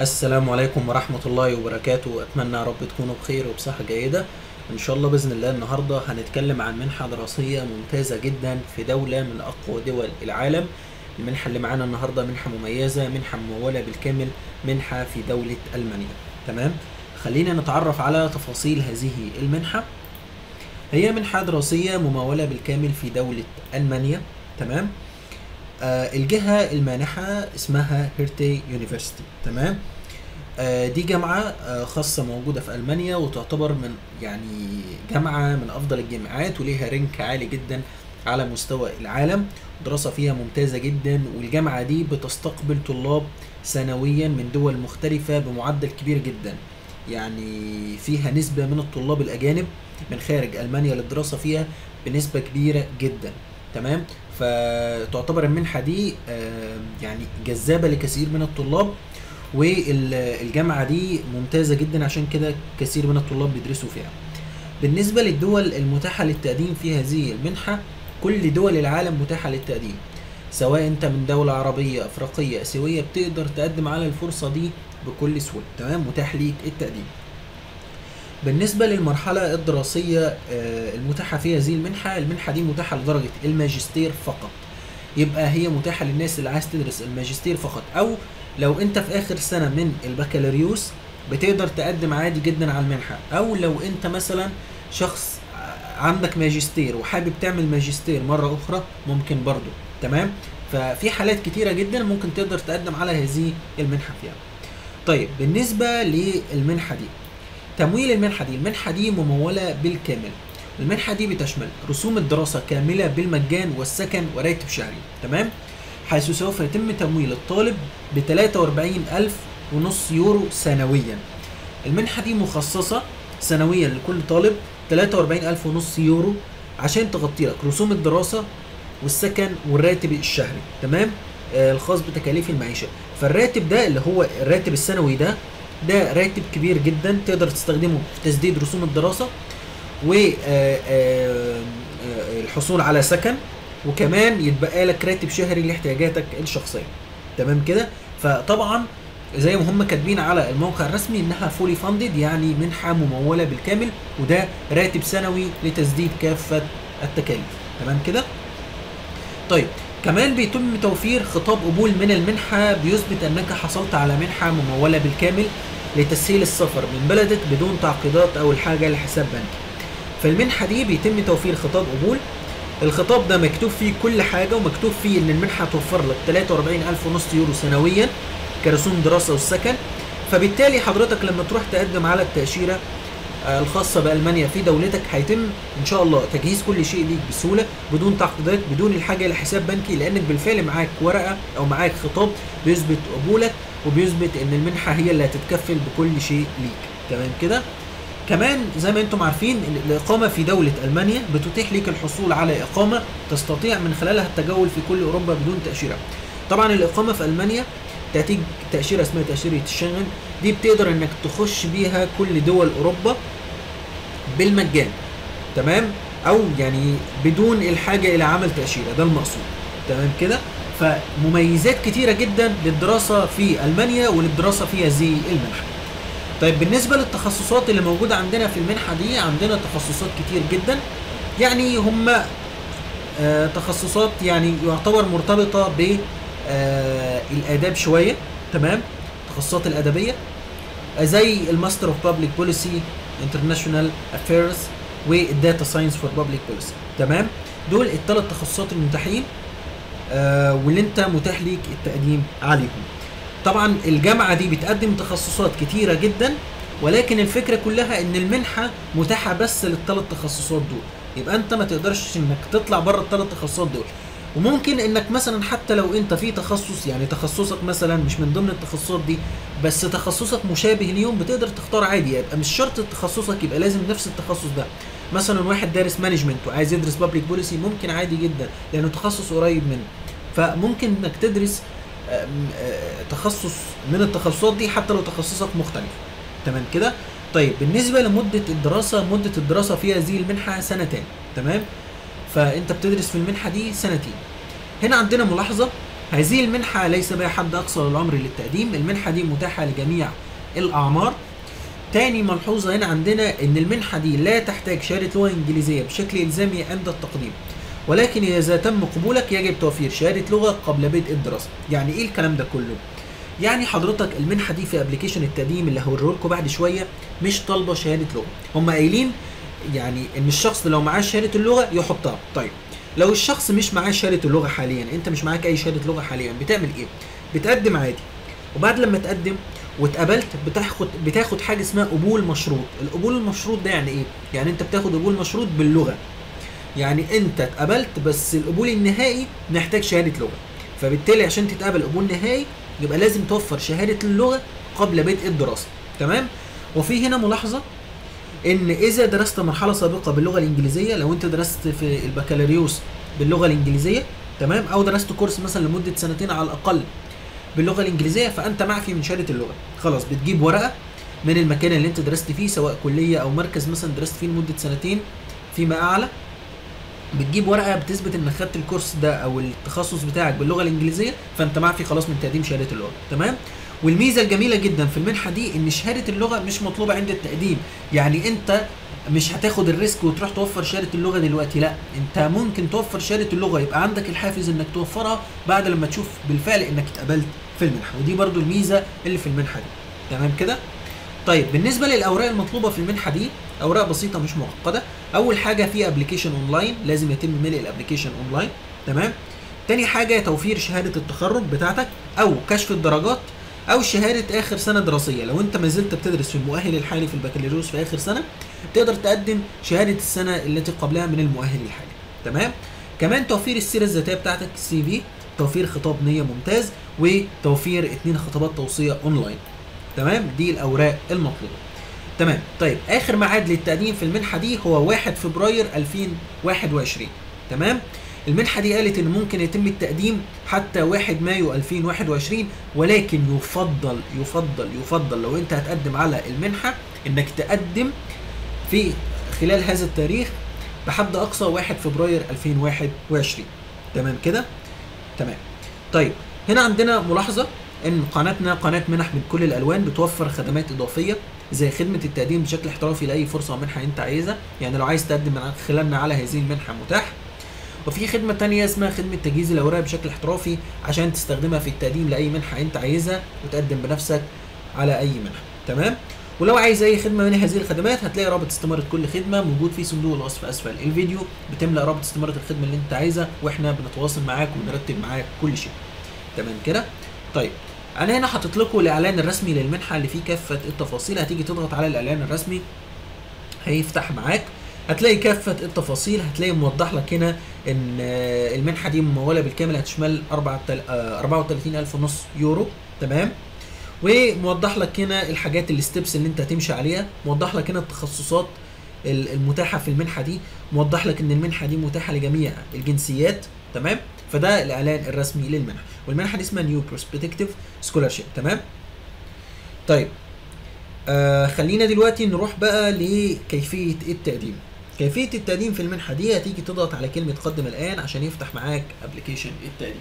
السلام عليكم ورحمة الله وبركاته أتمنى يا رب تكونوا بخير وبصحة جيدة إن شاء الله بإذن الله النهاردة هنتكلم عن منحة دراسية ممتازة جدا في دولة من أقوى دول العالم المنحة اللي معانا النهاردة منحة مميزة منحة ممولة بالكامل منحة في دولة ألمانيا تمام خلينا نتعرف على تفاصيل هذه المنحة هي منحة دراسية ممولة بالكامل في دولة ألمانيا تمام آه الجهة المانحة اسمها هيرتي يونيفرسيتي تمام آه دي جامعة آه خاصة موجودة في ألمانيا وتعتبر من يعني جامعة من أفضل الجامعات وليها رينك عالي جدا على مستوى العالم دراسة فيها ممتازة جدا والجامعة دي بتستقبل طلاب سنويا من دول مختلفة بمعدل كبير جدا يعني فيها نسبة من الطلاب الأجانب من خارج ألمانيا للدراسة فيها بنسبة كبيرة جدا تمام فتعتبر المنحة دي آه، يعني جذابة لكثير من الطلاب والجامعة دي ممتازة جدا عشان كده كثير من الطلاب بيدرسوا فيها بالنسبة للدول المتاحة للتقديم في هذه المنحة كل دول العالم متاحة للتقديم سواء انت من دولة عربية افريقية اسيوية بتقدر تقدم على الفرصة دي بكل سهولة تمام متاح ليك التقديم بالنسبة للمرحلة الدراسية آه، المتاحة في هذه المنحة المنحة دي متاحة لدرجة الماجستير فقط يبقى هي متاحة للناس اللي عايز تدرس الماجستير فقط أو لو أنت في آخر سنة من البكالوريوس بتقدر تقدم عادي جدا على المنحة أو لو أنت مثلا شخص عندك ماجستير وحابب تعمل ماجستير مرة أخرى ممكن برضو تمام ففي حالات كتيرة جدا ممكن تقدر تقدم على هذه المنحة فيها طيب بالنسبة للمنحة دي تمويل المنحة دي المنحة دي ممولة بالكامل المنحة دي بتشمل رسوم الدراسة كاملة بالمجان والسكن وراتب شهري تمام حيث سوف يتم تمويل الطالب ب 43 ألف ونص يورو سنويا المنحة دي مخصصة سنويا لكل طالب 43 ألف ونص يورو عشان تغطي لك رسوم الدراسة والسكن والراتب الشهري تمام آه الخاص بتكاليف المعيشة فالراتب ده اللي هو الراتب السنوي ده ده راتب كبير جدا تقدر تستخدمه في تسديد رسوم الدراسة والحصول على سكن وكمان يتبقى لك راتب شهري لاحتياجاتك الشخصية تمام كده فطبعا زي ما هم كاتبين على الموقع الرسمي انها فولي فاندد يعني منحة ممولة بالكامل وده راتب سنوي لتسديد كافة التكاليف تمام كده طيب كمان بيتم توفير خطاب قبول من المنحة بيثبت أنك حصلت على منحة ممولة بالكامل لتسهيل السفر من بلدك بدون تعقيدات أو الحاجة لحساب بنكي. فالمنحة دي بيتم توفير خطاب قبول الخطاب ده مكتوب فيه كل حاجة ومكتوب فيه إن المنحة توفر لك 43 ألف ونص يورو سنويا كرسوم دراسة والسكن فبالتالي حضرتك لما تروح تقدم على التأشيرة آه، الخاصة بألمانيا في دولتك هيتم إن شاء الله تجهيز كل شيء ليك بسهولة بدون تعقيدات بدون الحاجة لحساب بنكي لأنك بالفعل معاك ورقة أو معاك خطاب بيثبت قبولك وبيثبت إن المنحة هي اللي هتتكفل بكل شيء ليك تمام كده كمان زي ما انتم عارفين ال- الإقامة في دولة ألمانيا بتتيح ليك الحصول على إقامة تستطيع من خلالها التجول في كل أوروبا بدون تأشيرة طبعا الإقامة في ألمانيا تأتيك تأشيرة اسمها تأشيرة الشنغن دي بتقدر انك تخش بيها كل دول اوروبا بالمجان تمام او يعني بدون الحاجة الى عمل تأشيرة ده المقصود تمام كده فمميزات كتيرة جدا للدراسة في ألمانيا وللدراسة في هذه المنحة طيب بالنسبة للتخصصات اللي موجودة عندنا في المنحة دي عندنا تخصصات كتير جدا يعني هم آه، تخصصات يعني يعتبر مرتبطة ب آه، الآداب شوية تمام التخصصات الأدبية آه، زي الماستر اوف بابليك بوليسي انترناشونال افيرز والداتا ساينس فور بابليك بوليسي تمام دول الثلاث تخصصات المتاحين آه، واللي انت متاح ليك التقديم عليهم طبعا الجامعه دي بتقدم تخصصات كتيره جدا ولكن الفكره كلها ان المنحه متاحه بس للثلاث تخصصات دول يبقى انت ما تقدرش انك تطلع بره الثلاث تخصصات دول وممكن انك مثلا حتى لو انت في تخصص يعني تخصصك مثلا مش من ضمن التخصصات دي بس تخصصك مشابه ليهم بتقدر تختار عادي يبقى مش شرط تخصصك يبقى لازم نفس التخصص ده مثلا واحد دارس مانجمنت وعايز يدرس بابليك بوليسي ممكن عادي جدا لانه تخصص قريب منه فممكن انك تدرس آم، آه، تخصص من التخصصات دي حتى لو تخصصك مختلف تمام كده طيب بالنسبه لمده الدراسه مده الدراسه في هذه المنحه سنتين تمام فانت بتدرس في المنحه دي سنتين هنا عندنا ملاحظه هذه المنحة ليس بها حد أقصى للعمر للتقديم المنحة دي متاحة لجميع الأعمار تاني ملحوظة هنا عندنا إن المنحة دي لا تحتاج شهادة لغة إنجليزية بشكل إلزامي عند التقديم ولكن إذا تم قبولك يجب توفير شهادة لغة قبل بدء الدراسة يعني إيه الكلام ده كله؟ يعني حضرتك المنحة دي في ابلكيشن التقديم اللي هوريه لكم بعد شوية مش طالبة شهادة لغة هم قايلين يعني ان الشخص لو معاه شهادة اللغة يحطها طيب لو الشخص مش معاه شهادة اللغة حاليا انت مش معاك اي شهادة لغة حاليا بتعمل ايه بتقدم عادي وبعد لما تقدم واتقبلت بتاخد بتاخد حاجه اسمها قبول مشروط القبول المشروط ده يعني ايه يعني انت بتاخد قبول مشروط باللغه يعني انت اتقبلت بس القبول النهائي محتاج شهاده لغه فبالتالي عشان تتقبل قبول نهائي يبقى لازم توفر شهاده اللغه قبل بدء الدراسه تمام وفي هنا ملاحظه ان اذا درست مرحله سابقه باللغه الانجليزيه لو انت درست في البكالوريوس باللغه الانجليزيه تمام او درست كورس مثلا لمده سنتين على الاقل باللغه الانجليزيه فانت معفي من شهاده اللغه خلاص بتجيب ورقه من المكان اللي انت درست فيه سواء كليه او مركز مثلا درست فيه لمده سنتين فيما اعلى بتجيب ورقه بتثبت انك خدت الكورس ده او التخصص بتاعك باللغه الانجليزيه فانت معفي خلاص من تقديم شهاده اللغه تمام والميزه الجميله جدا في المنحه دي ان شهاده اللغه مش مطلوبه عند التقديم يعني انت مش هتاخد الريسك وتروح توفر شهاده اللغه دلوقتي لا انت ممكن توفر شهاده اللغه يبقى عندك الحافز انك توفرها بعد لما تشوف بالفعل انك اتقبلت في المنحه ودي برضو الميزه اللي في المنحه دي تمام كده طيب بالنسبه للاوراق المطلوبه في المنحه دي اوراق بسيطه مش معقده اول حاجه في ابلكيشن اونلاين لازم يتم ملء الابلكيشن اونلاين تمام تاني حاجه توفير شهاده التخرج بتاعتك او كشف الدرجات او شهاده اخر سنه دراسيه لو انت ما زلت بتدرس في المؤهل الحالي في البكالوريوس في اخر سنه تقدر تقدم شهاده السنه التي قبلها من المؤهل الحالي تمام كمان توفير السيره الذاتيه بتاعتك السي في توفير خطاب نيه ممتاز وتوفير اثنين خطابات توصيه اونلاين تمام دي الاوراق المطلوبه تمام طيب اخر ميعاد للتقديم في المنحه دي هو 1 فبراير 2021 تمام المنحه دي قالت ان ممكن يتم التقديم حتى 1 مايو 2021 ولكن يفضل يفضل يفضل لو انت هتقدم على المنحه انك تقدم في خلال هذا التاريخ بحد اقصى 1 فبراير 2021 تمام كده تمام طيب هنا عندنا ملاحظه ان قناتنا قناه منح من كل الالوان بتوفر خدمات اضافيه زي خدمه التقديم بشكل احترافي لاي فرصه منحه انت عايزها يعني لو عايز تقدم من خلالنا على هذه المنحه متاح وفي خدمه تانية اسمها خدمه تجهيز الاوراق بشكل احترافي عشان تستخدمها في التقديم لاي منحه انت عايزها وتقدم بنفسك على اي منحه تمام ولو عايز اي خدمه من هذه الخدمات هتلاقي رابط استماره كل خدمه موجود في صندوق الوصف اسفل الفيديو بتملا رابط استماره الخدمه اللي انت عايزها واحنا بنتواصل معاك ونرتب معاك كل شيء تمام كده طيب انا هنا حاطط لكم الاعلان الرسمي للمنحه اللي فيه كافه التفاصيل هتيجي تضغط على الاعلان الرسمي هيفتح معاك هتلاقي كافة التفاصيل هتلاقي موضح لك هنا ان المنحة دي ممولة بالكامل هتشمل 34 ألف ونص يورو تمام وموضح لك هنا الحاجات الستبس اللي انت هتمشي عليها موضح لك هنا التخصصات المتاحة في المنحة دي موضح لك ان المنحة دي متاحة لجميع الجنسيات تمام فده الاعلان الرسمي للمنحة والمنحة دي اسمها نيو بروسبكتيف سكولارشيب تمام طيب آه خلينا دلوقتي نروح بقى لكيفية التقديم كيفية التقديم في المنحة دي هتيجي تضغط على كلمة قدم الآن عشان يفتح معاك ابلكيشن التقديم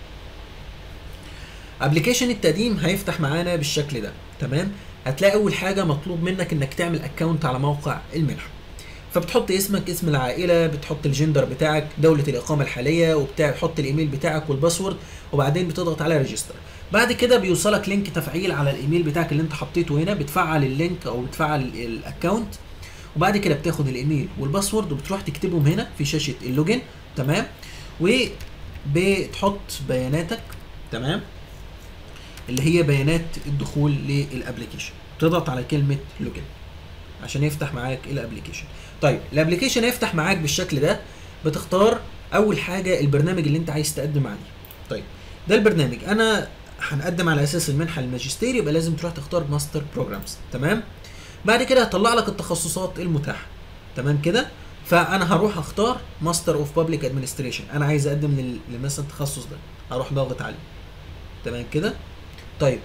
ابلكيشن التقديم هيفتح معانا بالشكل ده تمام هتلاقي اول حاجه مطلوب منك انك تعمل اكونت على موقع المنحه فبتحط اسمك اسم العائله بتحط الجندر بتاعك دوله الاقامه الحاليه وبتاع بتحط الايميل بتاعك والباسورد وبعدين بتضغط على ريجستر بعد كده بيوصلك لينك تفعيل على الايميل بتاعك اللي انت حطيته هنا بتفعل اللينك او بتفعل الاكونت وبعد كده بتاخد الايميل والباسورد وبتروح تكتبهم هنا في شاشه اللوجن تمام وبتحط بياناتك تمام اللي هي بيانات الدخول للابلكيشن تضغط على كلمه لوجن عشان يفتح معاك الابلكيشن طيب الابلكيشن هيفتح معاك بالشكل ده بتختار اول حاجه البرنامج اللي انت عايز تقدم عليه طيب ده البرنامج انا هنقدم على اساس المنحه الماجستير يبقى لازم تروح تختار ماستر بروجرامز تمام بعد كده هطلع لك التخصصات المتاحه تمام كده فانا هروح اختار ماستر اوف بابليك ادمنستريشن انا عايز اقدم لمثلا التخصص ده هروح ضاغط عليه تمام كده طيب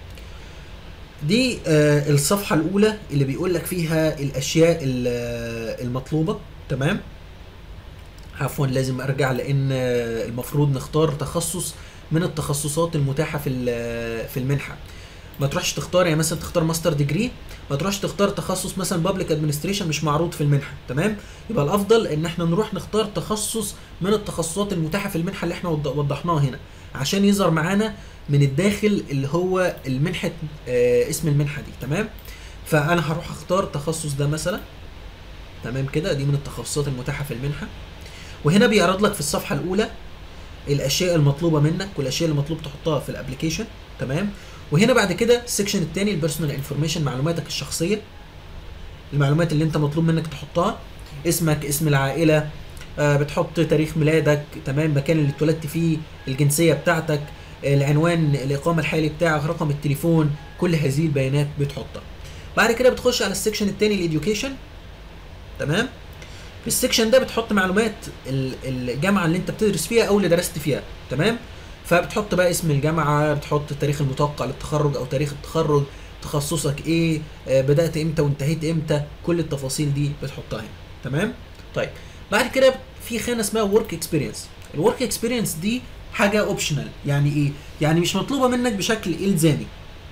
دي آه الصفحة الأولى اللي بيقول لك فيها الأشياء المطلوبة تمام عفوا لازم أرجع لأن المفروض نختار تخصص من التخصصات المتاحه في ال- في المنحه ما تروحش تختار يعني مثلا تختار ماستر ديجري ما تروحش تختار تخصص مثلا بابليك ادمنستريشن مش معروض في المنحه تمام يبقى الافضل ان احنا نروح نختار تخصص من التخصصات المتاحه في المنحه اللي احنا وض- وضحناها هنا عشان يظهر معانا من الداخل اللي هو المنحه آه اسم المنحه دي تمام فانا هروح اختار التخصص ده مثلا تمام كده دي من التخصصات المتاحه في المنحه وهنا بيعرض لك في الصفحه الاولى الاشياء المطلوبه منك والاشياء اللي مطلوب تحطها في الابلكيشن تمام وهنا بعد كده السكشن الثاني البيرسونال انفورميشن معلوماتك الشخصيه المعلومات اللي انت مطلوب منك تحطها اسمك اسم العائله آه بتحط تاريخ ميلادك تمام المكان اللي اتولدت فيه الجنسيه بتاعتك العنوان الاقامه الحالي بتاعك رقم التليفون كل هذه البيانات بتحطها بعد كده بتخش على السكشن الثاني الاديوكيشن تمام في السكشن ده بتحط معلومات ال- الجامعه اللي انت بتدرس فيها او اللي درست فيها تمام فبتحط بقى اسم الجامعه بتحط التاريخ المتوقع للتخرج او تاريخ التخرج تخصصك ايه آه بدات امتى وانتهيت امتى كل التفاصيل دي بتحطها هنا تمام طيب بعد كده في خانه اسمها ورك اكسبيرينس الورك اكسبيرينس دي حاجه اوبشنال يعني ايه يعني مش مطلوبه منك بشكل الزامي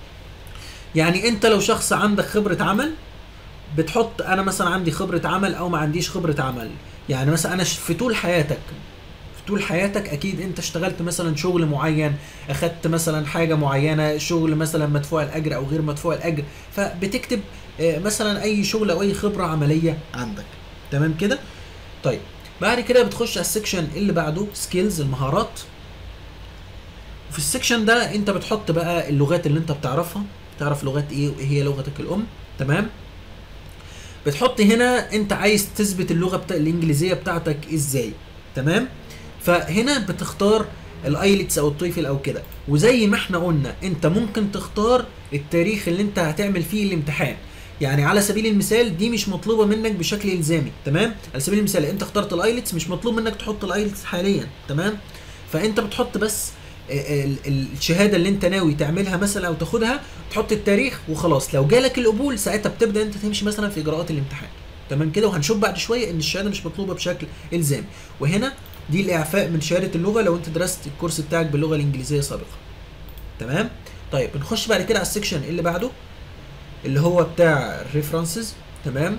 يعني انت لو شخص عندك خبره عمل بتحط انا مثلا عندي خبره عمل او ما عنديش خبره عمل يعني مثلا انا ش- في طول حياتك في طول حياتك اكيد انت اشتغلت مثلا شغل معين اخدت مثلا حاجه معينه شغل مثلا مدفوع الاجر او غير مدفوع الاجر فبتكتب آه، مثلا اي شغل او اي خبره عمليه عندك تمام كده طيب بعد كده بتخش على السكشن اللي بعده سكيلز المهارات في السكشن ده انت بتحط بقى اللغات اللي انت بتعرفها تعرف لغات ايه وايه هي لغتك الام تمام بتحط هنا انت عايز تثبت اللغه بتاع الانجليزيه بتاعتك ازاي تمام فهنا بتختار الايلتس او التويفل او كده وزي ما احنا قلنا انت ممكن تختار التاريخ اللي انت هتعمل فيه الامتحان يعني على سبيل المثال دي مش مطلوبه منك بشكل الزامي تمام على سبيل المثال انت اخترت الايلتس مش مطلوب منك تحط الايلتس حاليا تمام فانت بتحط بس ال- ال- الشهاده اللي انت ناوي تعملها مثلا او تاخدها تحط التاريخ وخلاص لو جالك القبول ساعتها بتبدا انت تمشي مثلا في اجراءات الامتحان تمام كده وهنشوف بعد شويه ان الشهاده مش مطلوبه بشكل الزامي وهنا دي الاعفاء من شهاده اللغه لو انت درست الكورس بتاعك باللغه الانجليزيه سابقا تمام طيب بنخش بعد كده على السكشن اللي بعده اللي هو بتاع الريفرنسز تمام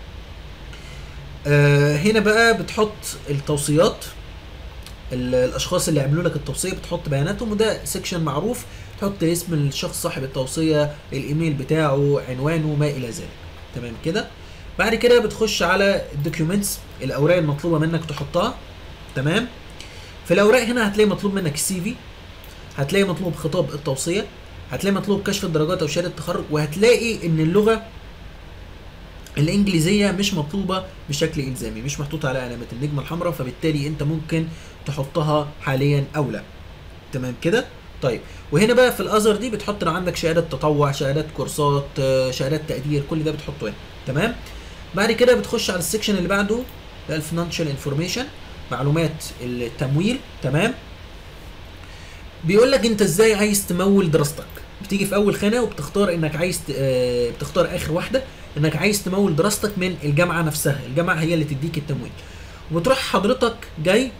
آه هنا بقى بتحط التوصيات ال- الاشخاص اللي عملوا لك التوصيه بتحط بياناتهم وده سيكشن معروف تحط اسم الشخص صاحب التوصيه الايميل بتاعه عنوانه ما الى ذلك تمام كده بعد كده بتخش على الدوكيومنتس الاوراق المطلوبه منك تحطها تمام في الاوراق هنا هتلاقي مطلوب منك السي في هتلاقي مطلوب خطاب التوصيه هتلاقي مطلوب كشف الدرجات او شهاده التخرج وهتلاقي ان اللغه الانجليزيه مش مطلوبه بشكل الزامي مش محطوطه على علامه النجمه الحمراء فبالتالي انت ممكن تحطها حاليا او لا تمام كده طيب وهنا بقى في الاذر دي بتحط لو عندك شهاده تطوع شهادات كورسات آه، شهادات تقدير كل ده بتحطه هنا تمام بعد كده بتخش على السكشن اللي بعده الفينانشال انفورميشن معلومات التمويل تمام بيقول لك انت ازاي عايز تمول دراستك بتيجي في اول خانه وبتختار انك عايز ت- آه، بتختار اخر واحده انك عايز تمول دراستك من الجامعه نفسها الجامعه هي اللي تديك التمويل وبتروح حضرتك جاي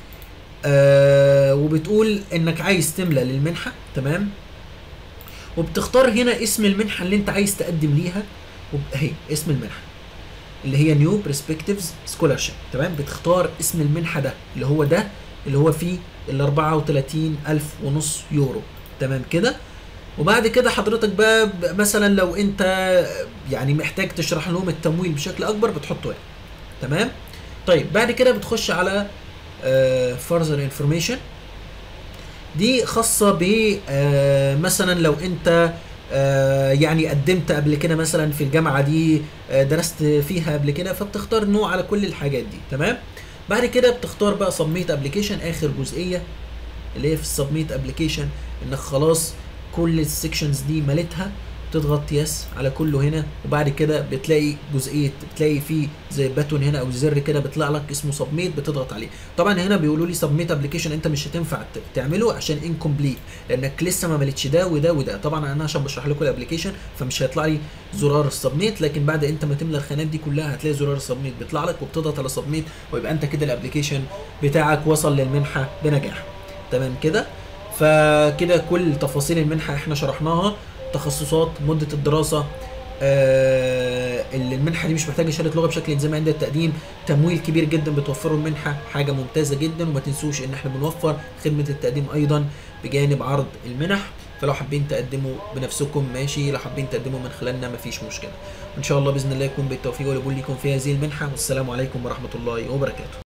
آه وبتقول انك عايز تملى للمنحه تمام وبتختار هنا اسم المنحه اللي انت عايز تقدم ليها وب- اهي اسم المنحه اللي هي نيو برسبكتيفز سكولارشيب تمام بتختار اسم المنحه ده اللي هو ده اللي هو فيه ال 34 الف ونص يورو تمام كده وبعد كده حضرتك بقى ب- مثلا لو انت يعني محتاج تشرح لهم التمويل بشكل اكبر بتحطه هنا تمام طيب بعد كده بتخش على فارزر انفورميشن دي خاصه ب آه، مثلا لو انت آه، يعني قدمت قبل كده مثلا في الجامعه دي آه، درست فيها قبل كده فبتختار نوع على كل الحاجات دي تمام بعد كده بتختار بقى سبميت ابلكيشن اخر جزئيه اللي هي في السبميت ابلكيشن انك خلاص كل السكشنز دي مليتها تضغط يس على كله هنا وبعد كده بتلاقي جزئيه بتلاقي فيه زي باتون هنا او زر كده بيطلع لك اسمه سبميت بتضغط عليه طبعا هنا بيقولوا لي سبميت ابلكيشن انت مش هتنفع ت- تعمله عشان انكمبليت لانك لسه ما مليتش ده وده وده طبعا انا عشان بشرح لكم الابلكيشن فمش هيطلع لي زرار السبميت لكن بعد انت ما تملى الخانات دي كلها هتلاقي زرار السبميت بيطلع لك وبتضغط على سبميت ويبقى انت كده الابلكيشن بتاعك وصل للمنحه بنجاح تمام كده فكده كل تفاصيل المنحه احنا شرحناها تخصصات مده الدراسه آه اللي المنحه دي مش محتاجه شهاده لغه بشكل الزامي عند التقديم تمويل كبير جدا بتوفره المنحه حاجه ممتازه جدا وما تنسوش ان احنا بنوفر خدمه التقديم ايضا بجانب عرض المنح فلو حابين تقدموا بنفسكم ماشي لو حابين تقدموا من خلالنا مفيش مشكله ان شاء الله باذن الله يكون بالتوفيق والقبول لكم في هذه المنحه والسلام عليكم ورحمه الله وبركاته